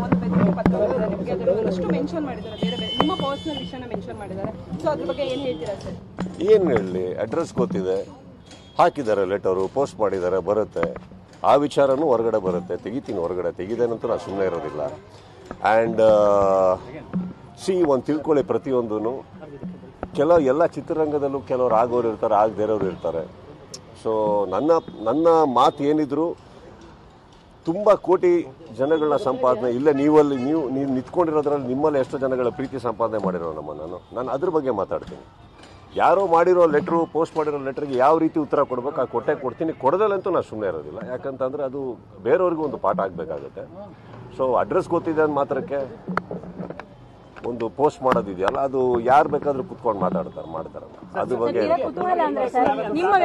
ಒಂದು ಬೆದರಿಕೆ ಪತ್ರವನ್ನು ನಿಮಗೆ ಅದರಲ್ಲಷ್ಟು ಮೆನ್ಷನ್ ಮಾಡಿದ್ದಾರೆ ಬೇರೆ ಬೇರೆ ನಿಮ್ಮ ಪರ್ಸನಲ್ ವಿಷಯನ ಮೆನ್ಷನ್ ಮಾಡಿದ್ದಾರೆ ಸೊ ಅದ್ರ ಬಗ್ಗೆ ಏನು ಹೇಳ್ತೀರಾ ಸರ್ ಏನು ಹೇಳಲಿ ಅಡ್ರೆಸ್ ಗೊತ್ತಿದೆ ಹಾಕಿದ್ದಾರೆ ಲೆಟರು ಪೋಸ್ಟ್ ಮಾಡಿದ್ದಾರೆ ಬರುತ್ತೆ ಆ ವಿಚಾರನೂ ಹೊರಗಡೆ ಬರುತ್ತೆ ತೆಗಿತೀನಿ ಹೊರಗಡೆ ತೆಗಿದೇನಂತೂ ನಾನು ಸುಮ್ಮನೆ ಇರೋದಿಲ್ಲ ಆ್ಯಂಡ್ ಸಿ ಒಂದು ತಿಳ್ಕೊಳ್ಳಿ ಪ್ರತಿಯೊಂದೂ ಕೆಲವು ಎಲ್ಲ ಚಿತ್ರರಂಗದಲ್ಲೂ ಕೆಲವ್ರು ಆಗೋರು ಇರ್ತಾರೆ ಆಗದಿರೋರು ಇರ್ತಾರೆ ಸೊ ನನ್ನ ನನ್ನ ಮಾತು ಏನಿದ್ರು ತುಂಬ ಕೋಟಿ ಜನಗಳ ಸಂಪಾದನೆ ಇಲ್ಲ ನೀವಲ್ಲಿ ನೀವು ನೀವು ನಿಂತ್ಕೊಂಡಿರೋದ್ರಲ್ಲಿ ನಿಮ್ಮಲ್ಲಿ ಎಷ್ಟು ಜನಗಳ ಪ್ರೀತಿ ಸಂಪಾದನೆ ಮಾಡಿರೋ ನಮ್ಮ ನಾನು ನಾನು ಅದ್ರ ಬಗ್ಗೆ ಮಾತಾಡ್ತೀನಿ ಯಾರೋ ಮಾಡಿರೋ ಲೆಟ್ರು ಪೋಸ್ಟ್ ಮಾಡಿರೋ ಲೆಟ್ರಿಗೆ ಯಾವ ರೀತಿ ಉತ್ತರ ಕೊಡ್ಬೇಕು ಆ ಕೊಟ್ಟೆ ಕೊಡ್ತೀನಿ ಕೊಡದಲ್ಲಂತೂ ನಾನು ಸುಮ್ಮನೆ ಇರೋದಿಲ್ಲ ಯಾಕಂತಂದ್ರೆ ಅದು ಬೇರೆಯವ್ರಿಗೂ ಒಂದು ಪಾಠ ಆಗಬೇಕಾಗುತ್ತೆ ಸೊ ಅಡ್ರೆಸ್ ಗೊತ್ತಿದೆ ಅಂದ ಮಾತ್ರಕ್ಕೆ ಒಂದು ಪೋಸ್ಟ್ ಮಾಡೋದಿದೆಯಲ್ಲ ಅದು ಯಾರು ಬೇಕಾದ್ರೂ ಕುತ್ಕೊಂಡು ಮಾತಾಡ್ತಾರೆ ಮಾಡ್ತಾರೆ ಅದ್ರ ಬಗ್ಗೆ ಕುತೂಹಲ ಅಂದ್ರೆ ಸರ್ ನಿಮ್ಮ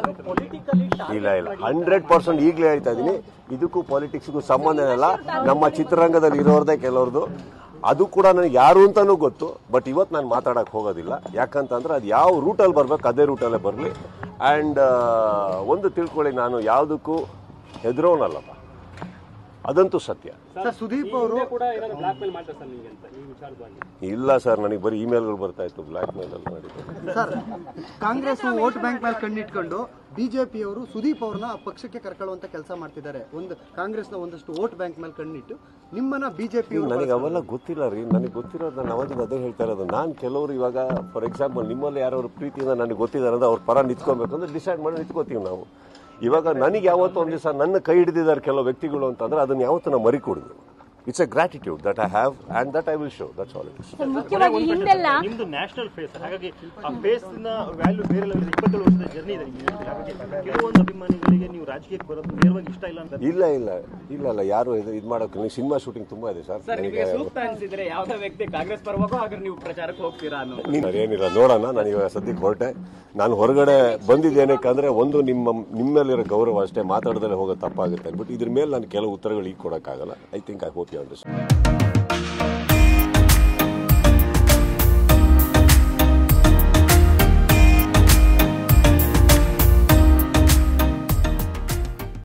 ಇಲ್ಲ ಇಲ್ಲ ಹಂಡ್ರೆಡ್ ಪರ್ಸೆಂಟ್ ಈಗಲೇ ಹೇಳ್ತಾ ಇದ್ದೀನಿ ಇದಕ್ಕೂ ಪಾಲಿಟಿಕ್ಸ್ಗೂ ಸಂಬಂಧ ಇಲ್ಲ ನಮ್ಮ ಚಿತ್ರರಂಗದಲ್ಲಿ ಇರೋರ್ದೇ ಕೆಲವ್ರದ್ದು ಅದು ಕೂಡ ನನಗೆ ಯಾರು ಅಂತಾನೂ ಗೊತ್ತು ಬಟ್ ಇವತ್ತು ನಾನು ಮಾತಾಡಕ್ಕೆ ಹೋಗೋದಿಲ್ಲ ಯಾಕಂತಂದ್ರೆ ಅದು ಯಾವ ರೂಟಲ್ಲಿ ಬರ್ಬೇಕು ಅದೇ ರೂಟಲ್ಲೇ ಬರಲಿ ಆ್ಯಂಡ್ ಒಂದು ತಿಳ್ಕೊಳ್ಳಿ ನಾನು ಯಾವುದಕ್ಕೂ ಹೆದರೋನಲ್ಲಪ್ಪ ಅದಂತೂ ಸತ್ಯ ಸರ್ ಸುದೀಪ್ ಅವರು ಕೂಡ ಏನಾದ್ರು ಬ್ಲಾಕ್ ಮೇಲ್ ಮಾಡ್ತಾರೆ ಸರ್ ನಿಮಗೆ ಅಂತ ಈ ವಿಚಾರವಾಗಿ ಇಲ್ಲ ಸರ್ ನನಗೆ ಬರೀ ಇಮೇಲ್ಗಳು ಬರ್ತಾ ಇತ್ತು ಬ್ಲ್ಯಾಕ್ ಮೇಲಲ್ಲಿ ಮಾಡಿದ್ದು ಸರ್ ಕಾಂಗ್ರೆಸ್ ವೋಟ್ ಬ್ಯಾಂಕ್ ಮೇಲೆ ಕಣ್ಣಿಟ್ಕೊಂಡು ಬಿಜೆಪಿಯವರು ಸುದೀಪ್ ಅವ್ರನ್ನ ಪಕ್ಷಕ್ಕೆ ಕರ್ಕೊಳ್ಳುವಂತ ಕೆಲಸ ಮಾಡ್ತಿದ್ದಾರೆ ಒಂದು ಕಾಂಗ್ರೆಸ್ನ ಒಂದಷ್ಟು ವೋಟ್ ಬ್ಯಾಂಕ್ ಮೇಲೆ ಕಣ್ಣಿಟ್ಟು ನಿಮ್ಮನ್ನ ಬಿಜೆಪಿ ನನಗೆ ಅವೆಲ್ಲ ಗೊತ್ತಿಲ್ಲ ರೀ ನನಗೆ ಗೊತ್ತಿರೋದು ನಾನು ಅವಾಗಿಂದ ಅದೇ ಹೇಳ್ತಾ ಇರೋದು ನಾನು ಕೆಲವರು ಇವಾಗ ಫಾರ್ ಎಕ್ಸಾಂಪಲ್ ನಿಮ್ಮಲ್ಲಿ ಯಾರು ಪ್ರೀತಿಯಿಂದ ನನಗೆ ಗೊತ್ತಿದ್ದಾರೆ ಅಂದ್ರೆ ಅವ್ರ ಪರ ನಿಂತ್ಕೊಬೇಕು ಅಂದ್ರೆ ಡಿಸೈಡ್ ಮಾಡಿ ನಿಂತ್ಕೋತೀವಿ ನಾವು ಇವಾಗ ನನಗೆ ಯಾವತ್ತೂ ಒಂದು ದಿವಸ ನನ್ನ ಕೈ ಹಿಡಿದಿದ್ದಾರೆ ಕೆಲವು ವ್ಯಕ್ತಿಗಳು ಅಂತಂದ್ರೆ ಅದನ್ನ ಯಾವತ್ತೂ ನಾವು ಮರಿಕೊಡುದು it's a gratitude that I have and that I will show that's all it is ಮುಖ್ಯವಾಗಿ ಹಿಂದೆಲ್ಲ ನಿಮ್ದು ನ್ಯಾಷನಲ್ ಫೇಸ್ ಹಾಗಾಗಿ ಆ ಫೇಸ್ ನ ವ್ಯಾಲ್ಯೂ ಬೇರೆ level ಇದೆ. ಇಪ್ಪತ್ತೇಳು ವರ್ಷದ ಜರ್ನಿ ಇದೆ ನಿಮ್ಗೆ. ಹಾಗಾಗಿ ಕೆಲವೊಂದು ಅಭಿಮಾನಿಗಳಿಗೆ ನೀವು ರಾಜಕೀಯಕ್ಕೆ ಬರೋದು ನೇರವಾಗಿ ಇಷ್ಟ ಇಲ್ಲ ಅಂತ ಇಲ್ಲ ಇಲ್ಲ ಇಲ್ಲ ಇಲ್ಲ ಯಾರು ಇದು ಇದು ಮಾಡೋಕೆ ನೀವು ಸಿನಿಮಾ ಶೂಟಿಂಗ್ ತುಂಬಾ ಇದೆ ಸರ್ ಸರ್ ನಿಮಗೆ ಸೂಕ್ತ ಅನ್ಸಿದ್ರೆ ಯಾವ್ದೋ ವ್ಯಕ್ತಿ ಕಾಂಗ್ರೆಸ್ ಪರವಾಗೋ ಹಾಗಾದ್ರೆ ನೀವು ಪ್ರಚಾರಕ್ಕೆ ಹೋಗ್ತೀರಾ ಅನ್ನೋ ನೀನು ಏನಿಲ್ಲ ನೋಡೋಣ ನಾನು ಇವಾಗ ಸದ್ಯಕ್ಕೆ ಹೊರಟೆ ನಾನು ಹೊರಗಡೆ ಬಂದಿದ್ದೇನಕ್ಕಂದ್ರೆ ಒಂದು ನಿಮ್ಮ ನಿಮ್ಮಲ್ಲಿರೋ ಗೌರವ ಅಷ್ಟೇ ಮಾತಾಡದಲ್ಲೇ ಹೋಗೋದು ತಪ್ಪಾಗುತ್ತೆ ಬಟ್ ಇದ್ರ ಮೇಲೆ ನಾನು ಕೆಲವು ಉತ್ತರಗಳು ಈಗ ಕೊಡೋಕ್ಕಾಗಲ್ಲ I think I hope you understand